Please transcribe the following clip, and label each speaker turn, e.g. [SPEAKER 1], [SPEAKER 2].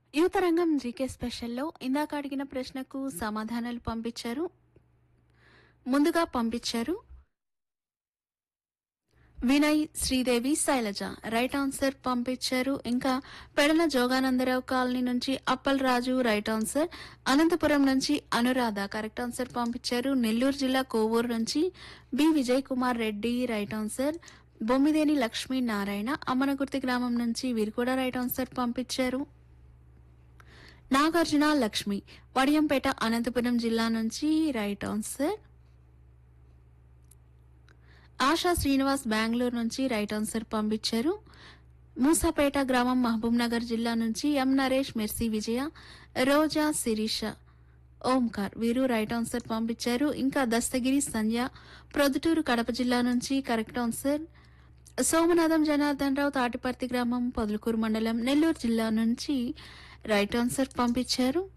[SPEAKER 1] యువత రంగం జీకే స్పెషల్లో ఇందాక అడిగిన ప్రశ్నకు సమాధానాలు పంపించారు ముందుగా పంపించారు వినయ్ శ్రీదేవి శైలజ రైట్ ఆన్సర్ పంపించారు ఇంకా పెడల జోగానందరావు కాలనీ నుంచి అప్పల్ రాజు రైట్ ఆన్సర్ అనంతపురం నుంచి అనురాధ కరెక్ట్ ఆన్సర్ పంపించారు నెల్లూరు జిల్లా కోవూరు నుంచి B Vijay Kumar Reddy right answer Bommideni Lakshmi Narayana Ammanagurthi గ్రామం నుంచి వీరు కూడా రైట్ ఆన్సర్ పంపించారు నాగార్జున లక్ష్మి వడియంపేట అనంతపురం జిల్లా నుంచి రైట్ ఆన్సర్ ఆశా శ్రీనివాస్ బెంగళూరు నుంచి రైట్ ఆన్సర్ పంపించారు మూసాపేట గ్రామం మహబూబ్ నగర్ జిల్లా నుంచి ఎం నరేష్ మెర్సీ విజయ రోజా శిరీష ఓంకార్ వీరు రైట్ ఆన్సర్ పంపించారు ఇంకా దస్తగిరి సంధ్య ప్రొద్దుటూరు కడప జిల్లా నుంచి కరెక్ట్ ఆన్సర్ సోమనాథం జనార్దన్ రావు తాటిపర్తి గ్రామం పొదలకూరు మండలం నెల్లూరు జిల్లా నుంచి రైట్ ఆన్సర్ పంపించారు